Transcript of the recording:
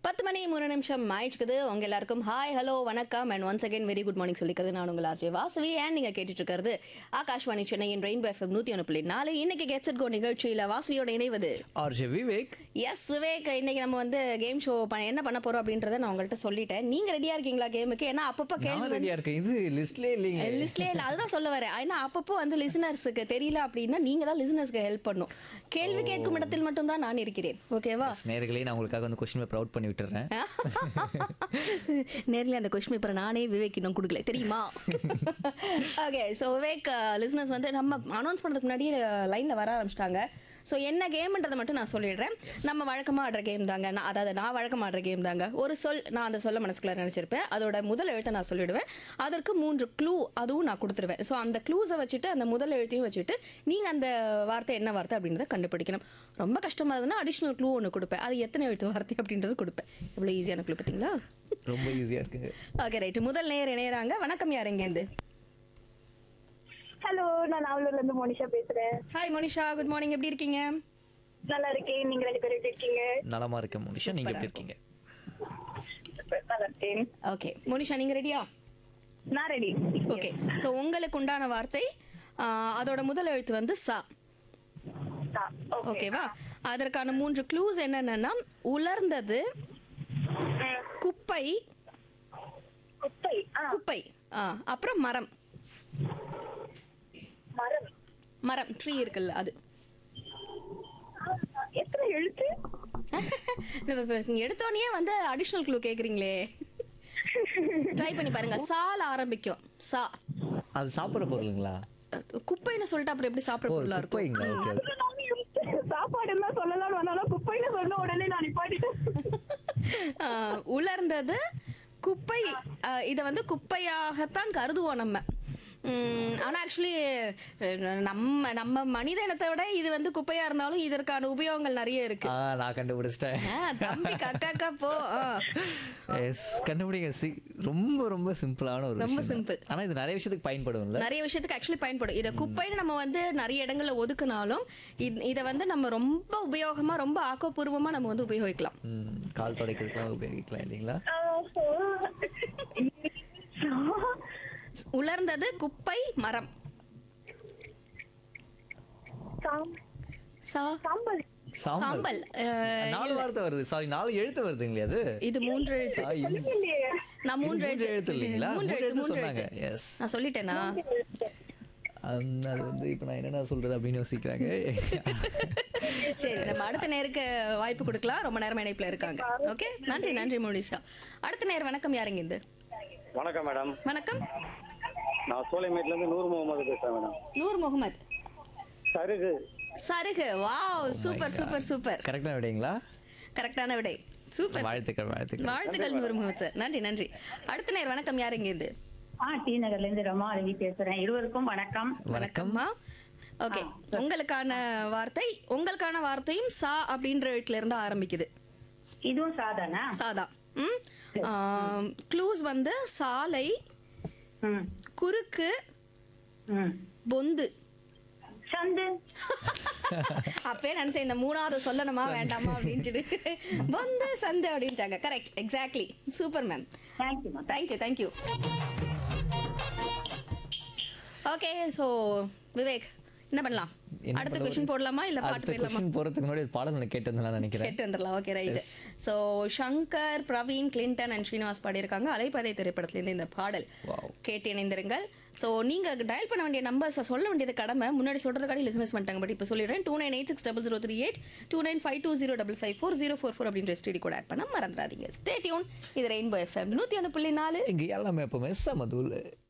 பத்து மணி மூணு நிமிஷம் ஆயிடுச்சுக்குது உங்க எல்லாருக்கும் ஹாய் ஹலோ வணக்கம் and once again very good morning சொல்லிக்கிறது நான் உங்கள் ஆர்ஜே வாசவி அண்ட் நீங்க கேட்டுட்டு இருக்கிறது ஆகாஷ்வாணி சென்னையின் ரெயின்போ எஃப்எம் நூத்தி ஒன்று புள்ளி நாலு இன்னைக்கு கெட்ஸ் இட் கோ நிகழ்ச்சியில வாசவியோட இணைவது ஆர்ஜே விவேக் எஸ் விவேக் இன்னைக்கு நம்ம வந்து கேம் ஷோ என்ன பண்ண போறோம் அப்படின்றத நான் உங்கள்கிட்ட சொல்லிட்டேன் நீங்க ரெடியா இருக்கீங்களா கேமுக்கு ஏன்னா அப்பப்போ நான் கேள்வி ரெடியா இருக்கேன் இது லிஸ்ட்லயே இல்லைங்க லிஸ்ட்லயே இல்ல அதுதான் சொல்ல வரேன் ஏன்னா அப்பப்போ வந்து லிசனர்ஸுக்கு தெரியல அப்படின்னா நீங்க தான் லிசனர்ஸ்க்கு ஹெல்ப் பண்ணும் கேள்வி கேட்கும் இடத்தில் மட்டும் தான் நான் இருக்கிறேன் ஓகேவா நேர்களே நான் உங்களுக்காக வந்து கொஸ்டின் பேப்பர் அவுட் பண்ணி விட்டுறேன் நேர்ல அந்த கொஸ்டின் பேப்பர் நானே விவேக் இன்னும் கொடுக்கல தெரியுமா ஓகே ஸோ விவேக் லிசனர்ஸ் வந்து நம்ம அனௌன்ஸ் பண்ணுறதுக்கு முன்னாடியே லைனில் வர ஆரம்பிச்சிட்டாங்க ஸோ என்ன கேம்ன்றதை மட்டும் நான் சொல்லிடுறேன் நம்ம வழக்கமாக ஆடுற கேம் தாங்க நான் அதாவது நான் வழக்கமாக ஆடுற கேம் தாங்க ஒரு சொல் நான் அந்த சொல்ல மனசுக்குள்ள நினச்சிருப்பேன் அதோட முதல் எழுத்தை நான் சொல்லிடுவேன் அதற்கு மூன்று க்ளூ அதுவும் நான் கொடுத்துருவேன் ஸோ அந்த க்ளூஸை வச்சுட்டு அந்த முதல் எழுத்தையும் வச்சுட்டு நீங்கள் அந்த வார்த்தை என்ன வார்த்தை அப்படின்றத கண்டுபிடிக்கணும் ரொம்ப கஷ்டமாக இருந்ததுன்னா அடிஷ்னல் க்ளூ ஒன்று கொடுப்பேன் அது எத்தனை எழுத்து வார்த்தை அப்படின்றது கொடுப்பேன் இவ்வளோ ஈஸியான க்ளூ பார்த்தீங்களா ரொம்ப ஈஸியா இருக்குங்க ஓகே ரைட் முதல் நேர் இணையறாங்க வணக்கம் யார் எங்கேருந்து ஹலோ நான் நாவலூர்ல இருந்து மோனிஷா பேசுறேன் ஹாய் மோனிஷா குட் மார்னிங் எப்படி இருக்கீங்க நல்லா இருக்கேன் நீங்க ரெண்டு பேரும் எப்படி இருக்கீங்க நலமா இருக்க மனுஷன் நீங்க எப்படி இருக்கீங்க நல்லா இருக்கேன் ஓகே மோனிஷா நீங்க ரெடியா நான் ரெடி ஓகே ஸோ உங்களுக்கு உண்டான வார்த்தை ஆ, அதோட முதல் எழுத்து வந்து சா ஓகேவா அதற்கான மூன்று க்ளூஸ் என்னென்னா உலர்ந்தது குப்பை குப்பை ஆ, குப்பை ஆ, அப்புறம் மரம் மரம் மரம் ட்ரீ இருக்குல்ல அது எத்தனை எழுத்து எடுத்தோடனே வந்து அடிஷ்னல் க்ளூ கேக்குறீங்களே ட்ரை பண்ணி பாருங்க சால ஆரம்பிக்கும் சா அது சாப்பிடுற பொருளுங்களா குப்பைன்னு சொல்லிட்டு அப்புறம் எப்படி சாப்பிட ஓ பொருளா இருக்கும் குப்பைங்களா ஓகே அதுல நானும் எழுத்து. சாப்பாடு எல்லாம் சொல்லலாம்னு வந்தாலும் குப்பைன்னு சொன்ன உடனே நான் நிப்பாட்டிட்டேன் ஆஹ் உலர்ந்தது குப்பை ஆஹ் இத வந்து குப்பையாகத்தான் கருதுவோம் நம்ம உம், ஆனா ஆக்சுவலி நம்ம நம்ம மனித இனத்தை விட இது வந்து குப்பையா இருந்தாலும் இதற்கான உபயோகங்கள் நிறைய இருக்கு ஆ நான் கண்டுபிடிச்சிட்டேன் ஆஹ் தம்பி கக்காக்கா போ ஆஹ். எஸ் கண்டுபிடிங்க சி ரொம்ப ரொம்ப சிம்பிளான ஒரு ரொம்ப விஷயம் simple. ஆனா இது நிறைய விஷயத்துக்கு பயன்படும்ல நிறைய விஷயத்துக்கு ஆக்சுவலி பயன்படும் இதை குப்பைன்னு நம்ம வந்து நிறைய இடங்கள்ல ஒதுக்குனாலும் இத்- இதை வந்து நம்ம ரொம்ப உபயோகமா ரொம்ப ஆக்கப்பூர்வமா நம்ம வந்து உபயோகிக்கலாம் ம், கால் துடைக்கிறதுக்குலாம் உபயோகிக்கலாம் இல்லைங்களா உலர்ந்தது குப்பை மரம் சாம்- சா சாம்பல் சாம்பல் சாம்பல் ஆஹ், நாலு வார்த்தை வருது சாரி நாலு எழுத்து வருதுங்களே அது இது மூன்று எழுத்து ஆ, இது- இல்லையே நான் மூன்று மூன்று எழுத்து எழுத்து இல்லைங்களா? மூன்று மூன்று எழுத்து எழுத்து மூன்று சொன்னாங்க. எழுத்து Yes. நான் சொல்லிட்டேனா அது வந்து இப்ப நான் என்னென்ன சொல்றது அப்படின்னு யோசிக்கிறாங்க சரி நம்ம அடுத்த நேருக்கு வாய்ப்பு கொடுக்கலாம் ரொம்ப நேரம் இணைப்புல இருக்காங்க ஓகே நன்றி நன்றி மோனிஷா அடுத்த நேர் வணக்கம் யாருங்க இது வணக்கம் மேடம் வணக்கம் நான் சோலைமேட்ல இருந்து நூறு முகமது பேசுறேன் மேடம் நூர் முகமது சருகு சருகு வாவ் சூப்பர் சூப்பர் சூப்பர் கரெக்டா விடைங்களா கரெக்டான விடை சூப்பர் வாழ்த்துக்கள் வாழ்த்துக்கள் வாழ்த்துக்கள் நூர் முகமது சார் நன்றி நன்றி அடுத்த நேர் வணக்கம் யாருங்க இது ஆ டி நகர்ல இருந்து ரமா ரவி பேசுறேன் இருவருக்கும் வணக்கம் வணக்கம்மா ஓகே உங்களுக்கான வார்த்தை உங்களுக்கான வார்த்தையும் சா அப்படின்ற எழுத்துல இருந்து ஆரம்பிக்குது இதுவும் சாதானா சாதா ம் க்ளூஸ் வந்து சாலை ம் குறுக்கு ம் பொந்து சந்து அப்பயே நினைச்சேன் இந்த மூணாவது சொல்லணுமா வேண்டாமா அப்படின்னு சொல்லிட்டு பொந்து சந்து அப்படின்ட்டாங்க correct exactly super ma'am thank you ma'am thank you thank you okay so Vivek என்ன பண்ணலாம் என்ன அடுத்த பண்ண கொஸ்டின் போடலாமா இல்ல பாட்டு அடுத்த போயிடலாமா கொஸ்டின் போறதுக்கு முன்னாடி ஒரு பாடல் நான் கேட்டு வந்தேன் நினைக்கிறேன் கேட்டு வந்துடலாம் okay right so Shankar Praveen Clinton and Srinivas பாடியிருக்காங்க அலைப்பதை திரைப்படத்திலேருந்து இந்த பாடல் Wow. கேட்டு இணைந்திருங்கள் ஸோ நீங்க டயல் பண்ண வேண்டிய நம்பர்ஸை சொல்ல வேண்டியது கடமை முன்னாடி சொல்றதுக்காடி லிசனஸ் பண்ணிட்டாங்க பட் இப்போ சொல்லிடுறேன் two nine eight six double zero three eight two nine five two zero double five four zero four four அப்படின்ற ஸ்டேடி கூட ஆட் பண்ண மறந்துடாதீங்க ஸ்டே டியூன் இது ரெயின்போ எஃப்எம் நூற்றி ஒன்று புள்ளி நாலு இங்க எல்லாமே எப்பவுமே சமதூள்